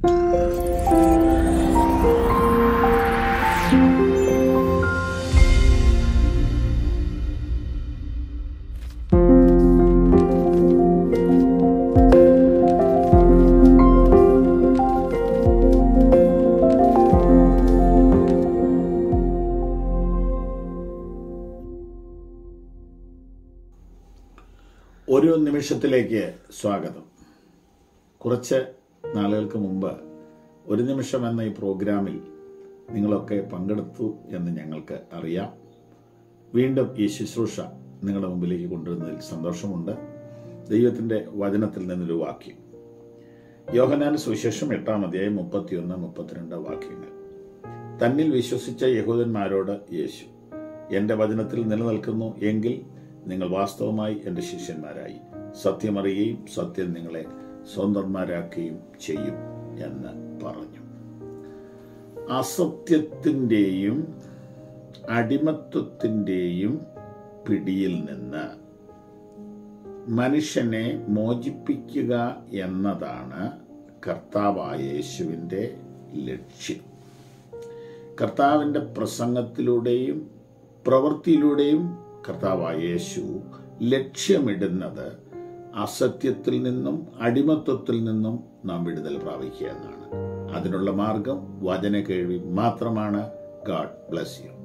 ഒരു നിമിഷത്തിലേക്ക് സ്വാഗതം കുറച്ച് നാളുകൾക്ക് മുമ്പ് ഒരു നിമിഷം എന്ന ഈ പ്രോഗ്രാമിൽ നിങ്ങളൊക്കെ പങ്കെടുത്തു എന്ന് ഞങ്ങൾക്ക് അറിയാം വീണ്ടും ഈ ശുശ്രൂഷ നിങ്ങളുടെ മുമ്പിലേക്ക് കൊണ്ടുവരുന്നതിൽ സന്തോഷമുണ്ട് ദൈവത്തിൻ്റെ വചനത്തിൽ നിന്നൊരു വാക്യം യോഹനാൻ സുവിശേഷം എട്ടാം അധ്യായം മുപ്പത്തിയൊന്ന് മുപ്പത്തിരണ്ട് വാക്യങ്ങൾ തന്നിൽ വിശ്വസിച്ച യഹൂദന്മാരോട് യേശു എന്റെ വചനത്തിൽ നിലനിൽക്കുന്നു എങ്കിൽ നിങ്ങൾ വാസ്തവമായി എൻ്റെ ശിഷ്യന്മാരായി സത്യമറിയുകയും സത്യം നിങ്ങളെ സ്വന്തന്മാരാക്കുകയും ചെയ്യും എന്ന് പറഞ്ഞു അസത്യത്തിൻ്റെയും അടിമത്വത്തിൻ്റെയും പിടിയിൽ നിന്ന് മനുഷ്യനെ മോചിപ്പിക്കുക എന്നതാണ് കർത്താവായ യേശുവിൻ്റെ ലക്ഷ്യം കർത്താവിൻ്റെ പ്രസംഗത്തിലൂടെയും പ്രവൃത്തിയിലൂടെയും കർത്താവായ യേശു ലക്ഷ്യമിടുന്നത് അസത്യത്തിൽ നിന്നും അടിമത്വത്തിൽ നിന്നും നാം വിടുതൽ പ്രാപിക്കുക എന്നാണ് അതിനുള്ള മാർഗം വചന കേൾവി മാത്രമാണ് ഗാഡ് ബ്ലസ് യു